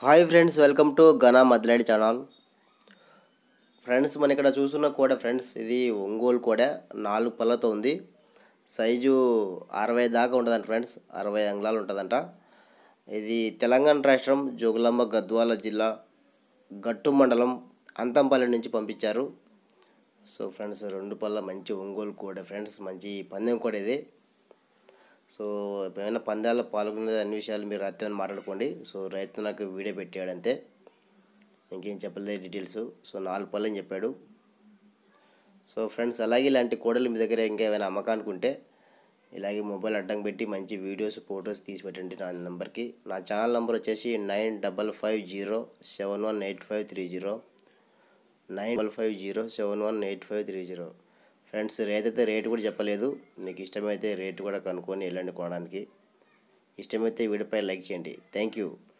hi friends welcome to ఘనా మద్లాడి channel friends మన ఇక్కడ చూస్తున్న కోడ ఫ్రెండ్స్ ఇది ఒంగోలు కోడ నాలుగు పళ్ళతో ఉంది సైజు అరవై దాకా ఉంటుందంట ఫ్రెండ్స్ అరవై అంగుళాలు ఉంటుందంట ఇది తెలంగాణ రాష్ట్రం జోగులాంబ గద్వాల జిల్లా గట్టు మండలం అంతంపల్లి నుంచి పంపించారు సో ఫ్రెండ్స్ రెండు పళ్ళ మంచి ఒంగోలు కోడ ఫ్రెండ్స్ మంచి పందెం కోడ ఇది సో ఏమైనా పందాల్లో పాల్గొనే అన్ని విషయాలు మీరు రైతుతో మాట్లాడుకోండి సో రైతు నాకు వీడియో పెట్టాడు అంతే ఇంకేం చెప్పలేదు డీటెయిల్స్ సో నాలుగు పళ్ళు అని చెప్పాడు సో ఫ్రెండ్స్ అలాగే ఇలాంటి కోడలు మీ దగ్గర ఇంకా ఏమైనా అమ్మకానికి ఉంటే ఇలాగే మొబైల్ అడ్డం పెట్టి మంచి వీడియోస్ ఫొటోస్ తీసి పెట్టండి నా నెంబర్కి నా ఛానల్ నెంబర్ వచ్చేసి nine double five zero seven one eight five three zero nine double five zero seven one eight five three zero friends rate అయితే రేటు కూడా చెప్పలేదు మీకు ఇష్టమైతే రేటు కూడా కనుక్కొని వెళ్ళండి కొనడానికి ఇష్టమైతే వీడియోపై లైక్ చేయండి థ్యాంక్ యూ